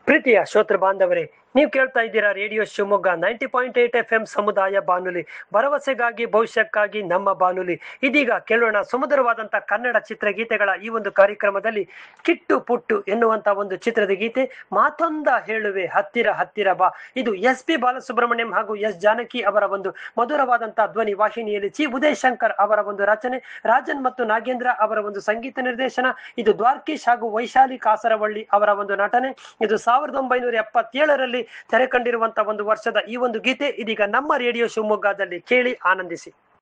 ಪ್ರೀತಿಯ ಶ್ರೋತೃ ಬಾಂಧವರೇ ನೀವು ಕೇಳ್ತಾ ಇದ್ದೀರಾ radio Shivamogga ninety point eight F M ಸಮುದಾಯ ಬಾನುಲಿ ಭರವಸೆಗಾಗಿ ಭವಿಷ್ಯಕ್ಕಾಗಿ ನಮ್ಮ ಬಾನುಲಿ ಇದೀಗ ಕೇಳೋಣ ಸುಮಧುರವಾದಂಥ ಕನ್ನಡ ಚಿತ್ರಗೀತೆಗಳ ಈ ಒಂದು ಕಾರ್ಯಕ್ರಮದಲ್ಲಿ ಕಿಟ್ಟು ಪುಟ್ಟು ಎನ್ನುವಂತ ಒಂದು ಚಿತ್ರದ ಗೀತೆ ಮಾತೊಂದ ಹೇಳುವೆ ಹತ್ತಿರ ಹತ್ತಿರ ಬಾ ಇದು ಎಸ್ ಪಿ ಬಾಲಸುಬ್ರಹ್ಮಣ್ಯಂ ಹಾಗೂ ಎಸ್ ಜಾನಕಿ ಅವರ ಒಂದು ಮಧುರವಾದಂತಹ ಧ್ವನಿ ವಾಹಿನಿಯಲ್ಲಿ ಚಿ ಉದಯ್ ಶಂಕರ್ ಅವರ ಒಂದು ರಚನೆ ರಾಜನ್ ಮತ್ತು ನಾಗೇಂದ್ರ ಅವರ ಒಂದು ಸಂಗೀತ ನಿರ್ದೇಶನ ಇದು ದ್ವಾರ್ಕೀಶ್ ಹಾಗೂ ವೈಶಾಲಿ ಕಾಸರವಳ್ಳಿ ಅವರ ಒಂದು ನಟನೆ ಇದು ಸಾವಿರದ ಒಂಬೈನೂರ ಎಪ್ಪತ್ತೇಳರಲ್ಲಿ ತೆರೆ ಕಂಡಿರುವಂತಹ ಒಂದು ವರ್ಷದ ಈ ಒಂದು ಗೀತೆ ಇದೀಗ ನಮ್ಮ ರೇಡಿಯೋ ಶಿವಮೊಗ್ಗದಲ್ಲಿ ಕೇಳಿ ಆನಂದಿಸಿ